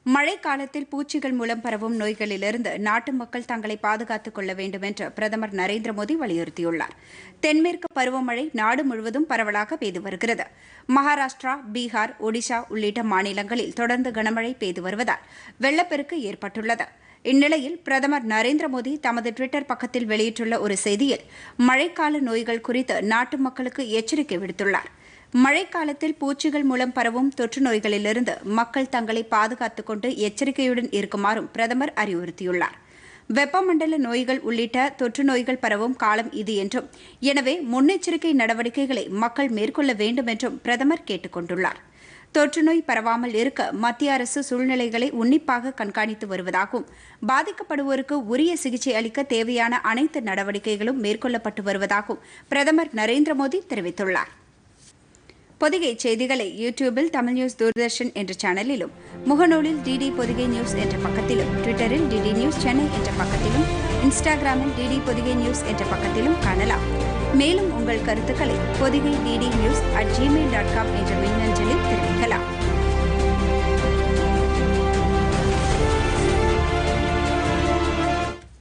மழை காலத்தில் பூச்சிகள் மூலம் பரவும் நோய்களிலிருந்து நாட்டு மக்கள் தங்களை பாதுகாத்துக் கொள்ள வேண்டும் என்று பிரதமர் நரேந்திர மோடி வலியுறுத்தியுள்ளார் தென்மேற்கு பருவமழை நாடு முழுவதும் பரவலாக பெய்து வருகிறது மகாராஷ்டிரா பீகார் ஒடிஷா உள்ளிட்ட மாநிலங்களில் தொடர்ந்து கனமழை பெய்து வருவதால் வெள்ளப்பெருக்கு ஏற்பட்டுள்ளது இந்நிலையில் பிரதமர் நரேந்திர மோடி தமது டுவிட்டர் பக்கத்தில் வெளியிட்டுள்ள ஒரு செய்தியில் மழைக்கால நோய்கள் குறித்து நாட்டு மக்களுக்கு எச்சரிக்கை விடுத்துள்ளார் மழைக்காலத்தில் பூச்சிகள் மூலம் பரவும் தொற்று நோய்களிலிருந்து மக்கள் தங்களை பாதுகாத்துக் கொண்டு எச்சரிக்கையுடன் இருக்குமாறும் பிரதமர் அறிவுறுத்தியுள்ளார் வெப்பமண்டல நோய்கள் உள்ளிட்ட தொற்று நோய்கள் பரவும் காலம் இது என்றும் எனவே முன்னெச்சரிக்கை நடவடிக்கைகளை மக்கள் மேற்கொள்ள வேண்டும் என்றும் பிரதமர் கேட்டுக் கொண்டுள்ளார் தொற்றுநோய் பரவாமல் இருக்க மத்திய அரசு சூழ்நிலைகளை உன்னிப்பாக கண்காணித்து வருவதாகவும் பாதிக்கப்படுவோருக்கு உரிய சிகிச்சை அளிக்க தேவையான அனைத்து நடவடிக்கைகளும் மேற்கொள்ளப்பட்டு வருவதாகவும் பிரதமர் நரேந்திர மோடி தெரிவித்துள்ளார் பொதிகை செய்திகளை யூடியூபில் தமிழ் நியூஸ் தூர்தர்ஷன் என்ற சேனலிலும் முகநூலில் டிடி பொதிகை நியூஸ் என்ற பக்கத்திலும் ட்விட்டரில் டிடி நியூஸ் சென்னை என்ற பக்கத்திலும் இன்ஸ்டாகிராமில் டிடி பொதிகை நியூஸ் என்ற பக்கத்திலும் காணலாம் மேலும் உங்கள் கருத்துக்களை Podhigai DD news at Gmail dot com என்ற மின்னஞ்சலில் தெரிவிக்கலாம்